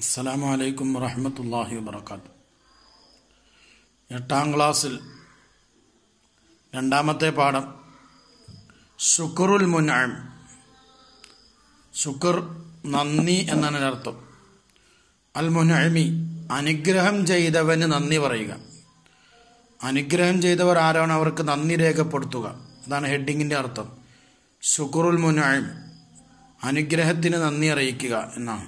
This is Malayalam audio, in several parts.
അസ്സലാമു അലൈക്കും വറഹമത്തല്ലാഹി വബർക്കാത്തു എട്ടാം ക്ലാസ്സിൽ രണ്ടാമത്തെ പാഠം ശുക്റുൽ മുൻഅം ശുക്ർ നന്ദി എന്നാണ് അർത്ഥം അൽ മുൻഅമി അനുഗ്രഹം ചെയ്തവന് നന്ദി പറയുക അനുഗ്രഹം ചെയ്തവർ ആരാണ് അവർക്ക് നന്ദി രേഖപ്പെടുത്തുക അതാണ് ഹെഡിങ്ങിൻ്റെ അർത്ഥം ശുക്റുൽ മുൻഅം അനുഗ്രഹത്തിന് നന്ദി അറിയിക്കുക എന്നാണ്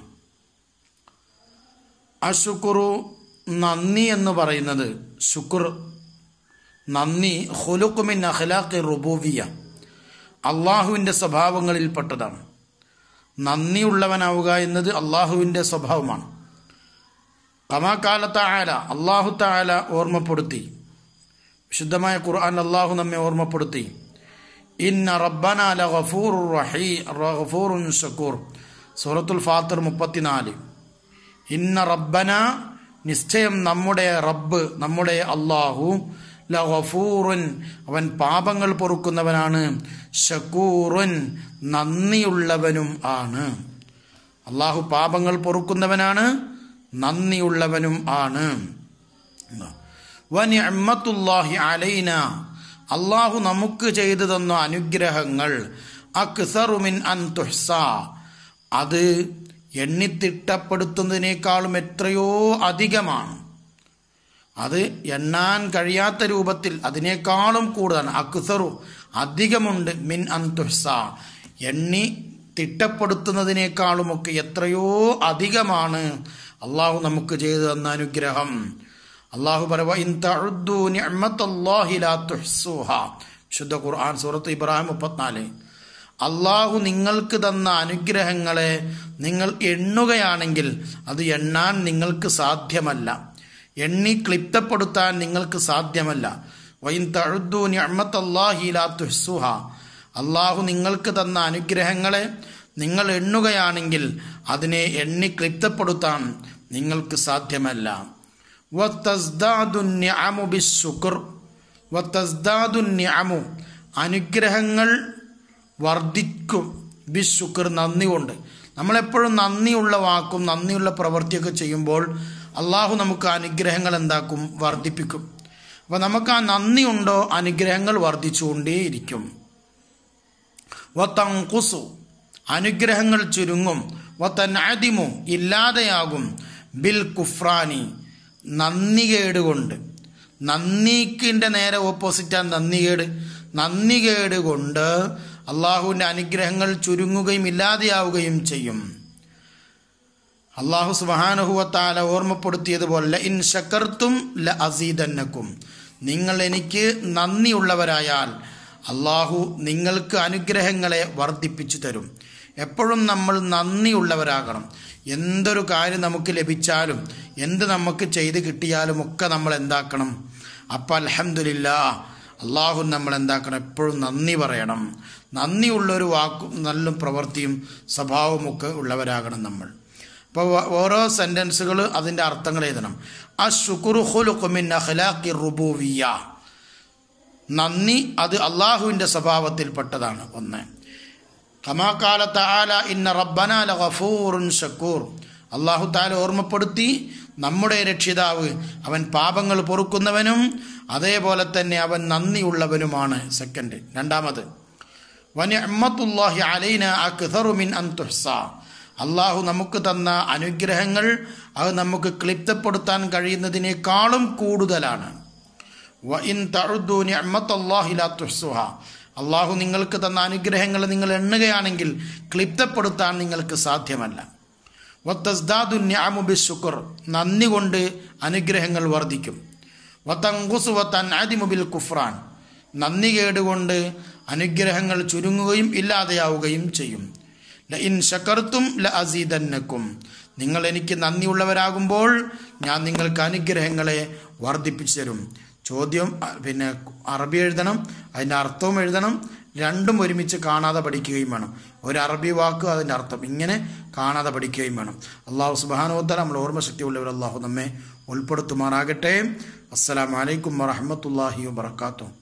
അശുക്കുറു നന്ദി എന്ന് പറയുന്നത് ശുക്ർ നന്ദി ഹുലുക്കുമിൻ അഖ്ലാഖി റുബൂവിയ അള്ളാഹുവിൻ്റെ സ്വഭാവങ്ങളിൽപ്പെട്ടതാണ് നന്ദിയുള്ളവനാവുക എന്നത് അള്ളാഹുവിൻ്റെ സ്വഭാവമാണ് കമാകാലത്ത ആല അള്ളാഹു താല ഓർമ്മപ്പെടുത്തി വിശുദ്ധമായ ഖുർആൻ അള്ളാഹു നമ്മെ ഓർമ്മപ്പെടുത്തി ഇന്ന റബ്ബന ല ഗഫൂർ റഹീ ഗഫൂറുൻ ഷക്കൂർ സൂറത്തുൽ ഫാത്തിർ മുപ്പത്തിനാല് ഇന്ന റബ്ബന നിശ്ചയം നമ്മുടെ റബ്ബ് നമ്മുടെ അള്ളാഹു ലഫൂറുൻ അവൻ പാപങ്ങൾ പൊറുക്കുന്നവനാണ് ഷക്കൂറുൻ നന്ദിയുള്ളവനും ആണ് അള്ളാഹു പാപങ്ങൾ പൊറുക്കുന്നവനാണ് നന്ദിയുള്ളവനും ആണ് വനിഅമ്മത്തുല്ലാഹി അലൈന അള്ളാഹു നമുക്ക് ചെയ്തു തന്ന അനുഗ്രഹങ്ങൾ അക്സറുമിൻ അൻ തുഹ്സ അത് എണ്ണിത്തിട്ടപ്പെടുത്തുന്നതിനേക്കാളും എത്രയോ അധികമാണ് അത് എണ്ണാൻ കഴിയാത്ത രൂപത്തിൽ അതിനേക്കാളും കൂടുതലാണ് അക്സറു അധികമുണ്ട് മിൻ അന്തുഹ്സ എണ്ണി തിട്ടപ്പെടുത്തുന്നതിനേക്കാളുമൊക്കെ എത്രയോ അധികമാണ് അള്ളാഹു നമുക്ക് ചെയ്തു തന്ന അനുഗ്രഹം അള്ളാഹു ശുദ്ധ ഖുർആൻ സൂറത്ത് ഇബ്രാഹിം മുപ്പത്തിനാല് അള്ളാഹു നിങ്ങൾക്ക് തന്ന അനുഗ്രഹങ്ങളെ നിങ്ങൾ എണ്ണുകയാണെങ്കിൽ അത് എണ്ണാൻ നിങ്ങൾക്ക് സാധ്യമല്ല എണ്ണി ക്ലിപ്തപ്പെടുത്താൻ നിങ്ങൾക്ക് സാധ്യമല്ല വൈൻ തഴുദ്ദു ഞമ്മത്തല്ലാഹിലാത്തുഹ്സുഹ അള്ളാഹു നിങ്ങൾക്ക് തന്ന അനുഗ്രഹങ്ങളെ നിങ്ങൾ എണ്ണുകയാണെങ്കിൽ അതിനെ എണ്ണി ക്ലിപ്തപ്പെടുത്താൻ നിങ്ങൾക്ക് സാധ്യമല്ല അനുഗ്രഹങ്ങൾ വർദ്ധിക്കും ബിശുക്കർ നന്ദി കൊണ്ട് നമ്മളെപ്പോഴും നന്ദിയുള്ള വാക്കും നന്ദിയുള്ള പ്രവൃത്തിയൊക്കെ ചെയ്യുമ്പോൾ അള്ളാഹു നമുക്ക് അനുഗ്രഹങ്ങൾ എന്താക്കും വർദ്ധിപ്പിക്കും അപ്പോൾ നമുക്ക് ആ നന്ദി ഉണ്ടോ അനുഗ്രഹങ്ങൾ വർദ്ധിച്ചുകൊണ്ടേയിരിക്കും വത്തങ്കുസു അനുഗ്രഹങ്ങൾ ചുരുങ്ങും വത്തനാദിമു ഇല്ലാതെയാകും ബിൽ കുഫ്രാനി നന്ദികേട് കൊണ്ട് നന്ദിക്കിൻ്റെ നേരെ ഓപ്പോസിറ്റാണ് നന്ദികേട് നന്ദികേട് കൊണ്ട് അള്ളാഹുവിൻ്റെ അനുഗ്രഹങ്ങൾ ചുരുങ്ങുകയും ഇല്ലാതെയാവുകയും ചെയ്യും അള്ളാഹു സുബാനുഹുവത്താല ഓർമ്മപ്പെടുത്തിയതുപോലെ ഇൻ ശക്കർത്തും ല അസീദന്നക്കും നിങ്ങൾ എനിക്ക് നന്ദിയുള്ളവരായാൽ അള്ളാഹു നിങ്ങൾക്ക് അനുഗ്രഹങ്ങളെ വർദ്ധിപ്പിച്ചു തരും എപ്പോഴും നമ്മൾ നന്ദിയുള്ളവരാകണം എന്തൊരു കാര്യം നമുക്ക് ലഭിച്ചാലും എന്ത് നമുക്ക് ചെയ്ത് കിട്ടിയാലും ഒക്കെ നമ്മൾ എന്താക്കണം അപ്പം അലഹമില്ല അള്ളാഹു നമ്മൾ എന്താക്കണം എപ്പോഴും നന്ദി പറയണം നന്ദിയുള്ളൊരു വാക്കും നല്ല പ്രവൃത്തിയും സ്വഭാവവും ഒക്കെ ഉള്ളവരാകണം നമ്മൾ അപ്പോൾ ഓരോ സെൻറ്റൻസുകൾ അതിൻ്റെ അർത്ഥങ്ങൾ എഴുതണം ആ ഷുക്കുറുഹുലുക്കുമിൻ അഖ്ലാഖി റുബൂവിയ നന്ദി അത് അള്ളാഹുവിൻ്റെ സ്വഭാവത്തിൽപ്പെട്ടതാണ് ഒന്ന് കമാകാലത്ത് ആല ഇന്ന റബ്ബന ലഫൂറുൻ ഷക്കൂർ അള്ളാഹു താല ഓർമ്മപ്പെടുത്തി നമ്മുടെ രക്ഷിതാവ് അവൻ പാപങ്ങൾ പൊറുക്കുന്നവനും അതേപോലെ തന്നെ അവൻ നന്ദിയുള്ളവനുമാണ് സെക്കൻഡ് രണ്ടാമത് വനിഅമ്മത്തുല്ലാഹി അലൈന അക്സറുമിൻ അൻതുഹ്സ അള്ളാഹു നമുക്ക് തന്ന അനുഗ്രഹങ്ങൾ അത് നമുക്ക് ക്ലിപ്തപ്പെടുത്താൻ കഴിയുന്നതിനേക്കാളും കൂടുതലാണ് വഇൻ തഴുദ്ദു നിഅമ്മത്തല്ലാഹിലാ തുഹ്സുഹ അള്ളാഹു നിങ്ങൾക്ക് തന്ന അനുഗ്രഹങ്ങൾ നിങ്ങൾ എണ്ണുകയാണെങ്കിൽ ക്ലിപ്തപ്പെടുത്താൻ നിങ്ങൾക്ക് സാധ്യമല്ല വത്തസ്ദാദു ന്യാമുബി ശുക്ർ നന്ദി കൊണ്ട് അനുഗ്രഹങ്ങൾ വർദ്ധിക്കും വത്തങ്കുസു വത്തൻ ആദിമുബിൽ കുഫ്രാൻ നന്ദി കേടുകൊണ്ട് അനുഗ്രഹങ്ങൾ ചുരുങ്ങുകയും ഇല്ലാതെയാവുകയും ചെയ്യും ല ഇൻ ശക്കർത്തും ല അസീദന്നക്കും നിങ്ങൾ എനിക്ക് നന്ദിയുള്ളവരാകുമ്പോൾ ഞാൻ നിങ്ങൾക്ക് അനുഗ്രഹങ്ങളെ വർദ്ധിപ്പിച്ചു തരും ചോദ്യം പിന്നെ അറബി എഴുതണം അതിൻ്റെ അർത്ഥവും എഴുതണം രണ്ടും ഒരുമിച്ച് കാണാതെ പഠിക്കുകയും വേണം ഒരു അറബി വാക്ക് അതിൻ്റെ അർത്ഥം ഇങ്ങനെ കാണാതെ പഠിക്കുകയും വേണം അള്ളാഹു സുബാനോത്തര നമ്മൾ ഓർമ്മശക്തിയുള്ളവർ അള്ളാഹു നമ്മെ ഉൾപ്പെടുത്തുമാറാകട്ടെ അസ്സലാമലൈക്കും വറഹമത്തല്ലാഹി വാത്തു